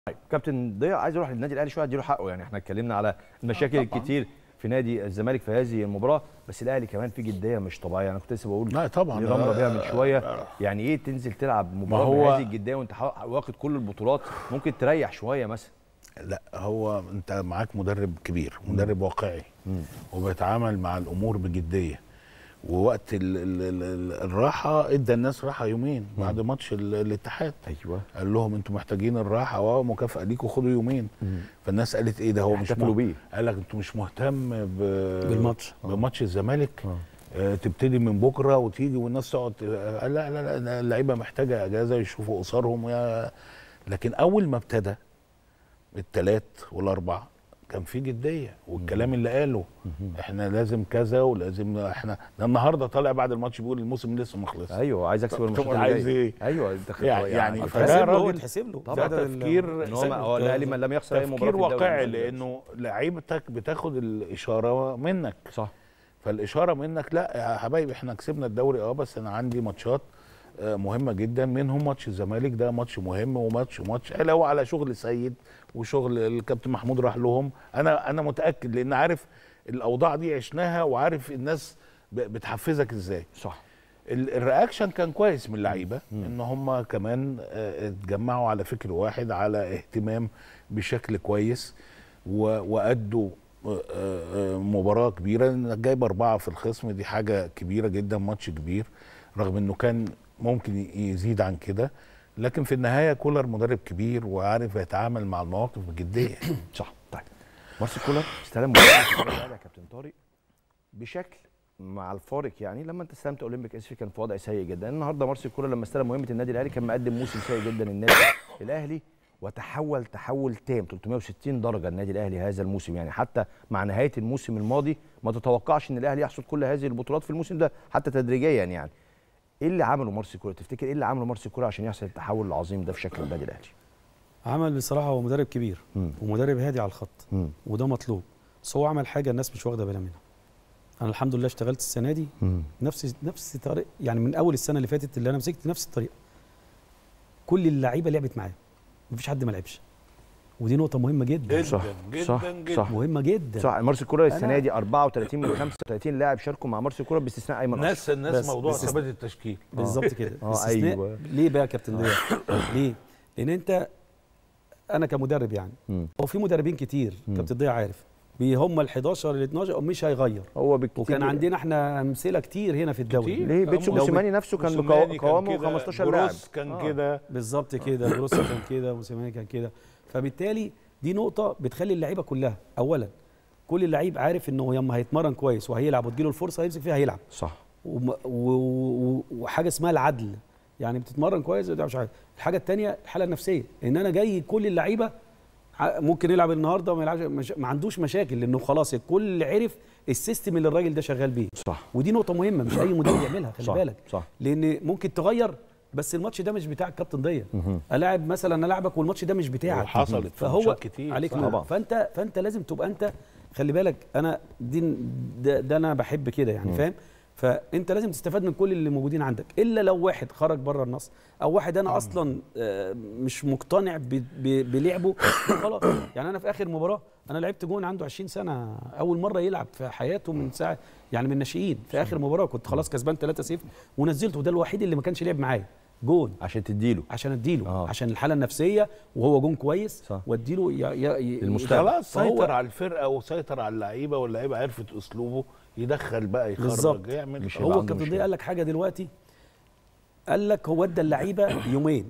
طيب كابتن ضياء عايز اروح للنادي الاهلي شويه اديله حقه يعني احنا اتكلمنا على المشاكل آه آه طبعاً. الكتير في نادي الزمالك في هذه المباراه بس الاهلي كمان في جديه مش طبيعيه انا كنت لسه بقول لا طبعا لرام ربيع من آه، شويه آه. يعني ايه تنزل تلعب مباراه هو- بهذه الجديه وانت حا- واخد كل البطولات ممكن تريح شويه مثلا لا هو انت معاك مدرب كبير مدرب واقعي وبيتعامل مع الامور بجديه ووقت ال ال ال الراحه ادى الناس راحه يومين بعد ماتش ال- الاتحاد ايوه قال لهم انتوا محتاجين الراحه اه مكافاه ليكوا خدوا يومين فالناس قالت ايه ده هو مش احتفلوا مه- بيه. قال لك انتوا مش مهتم ب... بالماتش. بماتش الزمالك آه. آه تبتدي من بكره وتيجي والناس تقعد آه، قال لا لا لا اللعيبه محتاجه اجازه يشوفوا اسرهم يا لكن اول ما ابتدى الثلاث والاربع كان في جديه والكلام اللي قاله احنا لازم كذا ولازم احنا ده النهارده طالع بعد الماتش بيقول الموسم لسه ما خلصش ايوه عايز اكسب طب الماتش طب عايز ايه؟ ايوه انت خدت- يعني- يعني يتحسب فده له هو راجل- يتحسب له طبعاً ده تفكير- ان هو ما- هو الاهلي ما لم يخسر اي مباراه تفكير في الدوري واقعي المصري. لانه لعيبتك بتاخد الاشاره منك صح فالاشاره منك لا يا حبايبي احنا كسبنا الدوري اه بس انا عندي ماتشات آه، مهمه جدا منهم ماتش الزمالك ده ماتش مهم وماتش وماتش علاوه على شغل سيد وشغل الكابتن محمود راح لهم انا انا متاكد لان عارف الاوضاع دي عشناها وعارف الناس ب- بتحفزك ازاي صح ال- الرياكشن كان كويس من اللعيبه ان هم كمان آه، اتجمعوا على فكر واحد على اهتمام بشكل كويس و- وادوا آه، آه، مباراه كبيره انك جايب اربعه في الخصم دي حاجه كبيره جدا ماتش كبير رغم انه كان ممكن ي- يزيد عن كده لكن في النهايه كولر مدرب كبير وعارف يتعامل مع المواقف بجديه صح طيب مارسيل كولر استلم مباراة في النادي الأهلي يا كابتن طارق بشكل مع الفارق يعني لما انت استلمت اولمبيك اسفي كان في وضع سيء جدا النهارده مارسيل كولر لما استلم مهمه النادي الاهلي كان مقدم موسم سيء جدا النادي الاهلي وتحول تحول تام 360 درجه النادي الاهلي هذا الموسم يعني حتى مع نهايه الموسم الماضي ما تتوقعش ان الاهلي يحصد كل هذه البطولات في الموسم ده حتى تدريجيا يعني ايه اللي عمله مارسيل كولر تفتكر ايه اللي عمله مارسيل كولر عشان يحصل التحول العظيم ده في شكل النادي الاهلي عمل بصراحه هو مدرب كبير مم. ومدرب هادي على الخط مم. وده مطلوب بس هو عمل حاجه الناس مش واخده بالها منها انا الحمد لله اشتغلت السنه دي مم. نفس نفس طريق يعني من اول السنه اللي فاتت اللي انا مسكت نفس الطريقه كل اللعيبه لعبت معاه مفيش حد ما لعبش ودي نقطه مهمه جدا صح، جدا صح، جدا صح. مهمه جدا صح مارسيل كولر أنا- السنه دي 34 من 35 لاعب شاركوا مع مارسيل كولر باستثناء ايمن اشرف ناس الناس بس- موضوع بس- ثبات التشكيل بالظبط كده آه، باستثناء- أيوة. ليه بقى يا كابتن ضياء ليه لان انت انا كمدرب يعني مم. هو في مدربين كتير مم. كابتن ضياء عارف بي- هم ال 11 ال 12 مش هيغير هو بالكتير وكان عندنا احنا امثله كتير هنا في الدوري كتير. ليه بيتسو لو موسيماني نفسه كان موسيماني بقوا- قوامه كده، 15 لاعب بروس كان آه. كده بالظبط كده بروسا كان كده وسيماني كان كده فبالتالي دي نقطه بتخلي اللعيبه كلها اولا كل اللعيب عارف انه لما هيتمرن كويس وهيلعب وتجيله الفرصه هيمسك فيها هيلعب صح وم- و- و- وحاجه اسمها العدل يعني بتتمرن كويس ده مش عارف الحاجه الثانيه الحاله النفسيه ان انا جاي كل اللعيبه ع- ممكن يلعب النهارده وما يلعبش مش ما عندوش مشاكل لانه خلاص الكل عرف السيستم اللي الراجل ده شغال بيه صح ودي نقطه مهمه مش اي مدرب يعملها خلي صح بالك صح لان ممكن تغير بس الماتش ده مش بتاع الكابتن ضياء الاعب مثلا العبك والماتش ده مش بتاعك وحصلت في فهو ماتشات كتير عليك صح. نور طبعا. فانت فانت لازم تبقى انت خلي بالك انا دي ده, ده انا بحب كده يعني فاهم فانت لازم تستفاد من كل اللي موجودين عندك الا لو واحد خرج بره النص او واحد انا اصلا آه، مش مقتنع ب- ب- بلعبه خلاص يعني انا في اخر مباراه انا لعبت جون عنده 20 سنه اول مره يلعب في حياته من ساعه يعني من الناشئين في اخر مباراه كنت خلاص كسبان 3-0 ونزلته وده الوحيد اللي ما كانش لعب معايا جون عشان تديله عشان اديله آه. آه. عشان الحاله النفسيه وهو جون كويس صح. واديله ي... ي... ي... المستقبل. خلاص فهو- سيطر على الفرقه وسيطر على اللعيبه واللعيبه عرفت اسلوبه يدخل بقى يخرج بالظبط. يعمل مش هيبقى هو عنده الكابتن مشكلة. ضياء قال لك حاجه دلوقتي قال لك هو ادى اللعيبه يومين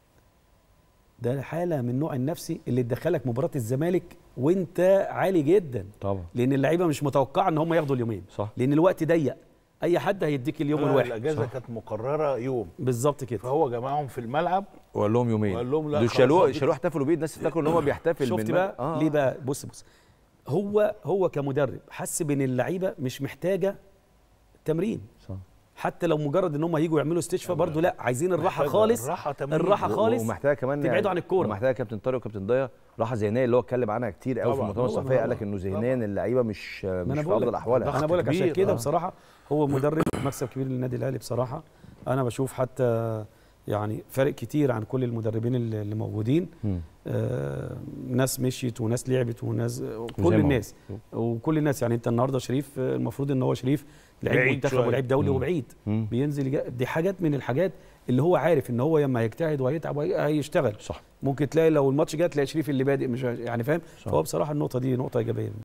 ده حاله من النوع النفسي اللي تدخلك مباراه الزمالك وانت عالي جدا طبعا لان اللعيبه مش متوقعه ان هم ياخدوا اليومين صح. لان الوقت ضيق اي حد هيديك اليوم آه، الواحد الاجازه كانت مقرره يوم بالظبط كده فهو جمعهم في الملعب وقال لهم يومين وقال لهم لا دول خلاص شالوه هديك- شالوه احتفلوا بيه الناس افتكروا ان هو بيحتفل شفت من بقى آه. ليه بقى بص بص هو هو كمدرب حس بان اللعيبه مش محتاجه تمرين صح. حتى لو مجرد ان هم هيجوا يعملوا استشفاء برضو لا عايزين الراحه محتاجة خالص الراحة تمرين. الراحه و- خالص ومحتاجه كمان تبعدوا عن الكوره ومحتاجه كابتن طارق وكابتن ضياء راحه ذهنيه اللي هو اتكلم عنها كتير قوي في طبعاً، المؤتمر طبعاً، الصحفيه قال طبعاً. لك انه ذهنيا اللعيبه مش ما مش انا في بقول افضل لك احوالها انا بقول لك عشان كبير، كده آه. بصراحه هو مدرب مكسب كبير للنادي الاهلي بصراحه انا بشوف حتى يعني فارق كتير عن كل المدربين اللي اللي موجودين مم. آه ناس مشيت وناس لعبت وناس زي كل ما هو. الناس وكل الناس يعني انت النهارده شريف آه، المفروض ان هو شريف لعيب بعيد منتخب شوية. ولعيب دولي مم. وبعيد مم. بينزل يجا- دي حاجات من الحاجات اللي هو عارف ان هو لما يجتهد وهيتعب وهي- هيشتغل صح ممكن تلاقي لو الماتش جه تلاقي شريف اللي بادئ مش يعني فاهم صح. فهو بصراحه النقطه دي نقطه ايجابيه